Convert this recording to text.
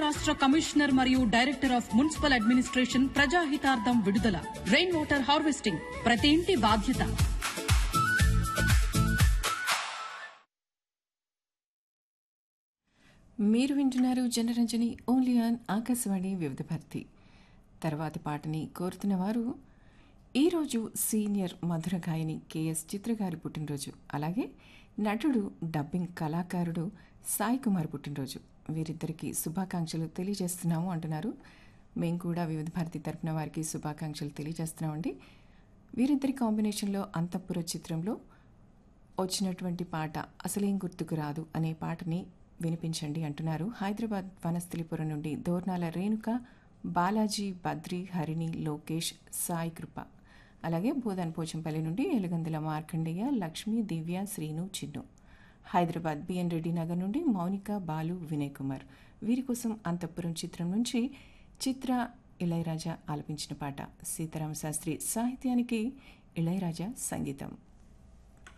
రాష్ట్ర కమిషనర్ మరియు director of municipal administration ప్రజాహితార్థం విడుదల రెయిన్ వాటర్ హార్వెస్టింగ్ ప్రతి ఇంటి బాధ్యత మీరు వింటున్నారు జనరంజని ఓన్లీ ఆన్ ఆకాశవాణి వివిధ భారతి తర్వాతి పాటని కోరుతున్న వారు ఈరోజు సీనియర్ మధుర గాయని కెఎస్ చిత్ర గారి పుట్టినరోజు అలాగే నటుడు డబ్బింగ్ కళాకారుడు సాయి కుమార్ పుట్టినరోజు వీరిద్దరికీ శుభాకాంక్షలు తెలియజేస్తున్నాము అంటున్నారు మేము కూడా వివిధ భారతి తరపున వారికి శుభాకాంక్షలు తెలియజేస్తున్నామండి వీరిద్దరి కాంబినేషన్లో అంతఃపుర చిత్రంలో వచ్చినటువంటి పాట అసలేం గుర్తుకు రాదు అనే పాటని వినిపించండి అంటున్నారు హైదరాబాద్ వనస్థలిపురం నుండి దోర్నాల రేణుక బాలాజీ బద్రి హరిణి లోకేష్ సాయి కృప అలాగే భూదాన్ పోచంపల్లి నుండి ఎలుగందుల మార్కండేయ లక్ష్మి దివ్య శ్రీను చిన్ను హైదరాబాద్ బిఎన్ రెడ్డి నగర్ నుండి మౌనిక బాలు వినయ్ కుమార్ వీరి కోసం అంతఃపురం చిత్రం నుంచి చిత్ర ఇళయరాజా ఆలపించిన పాట సీతారామ శాస్త్రి సాహిత్యానికి ఇళయరాజా సంగీతం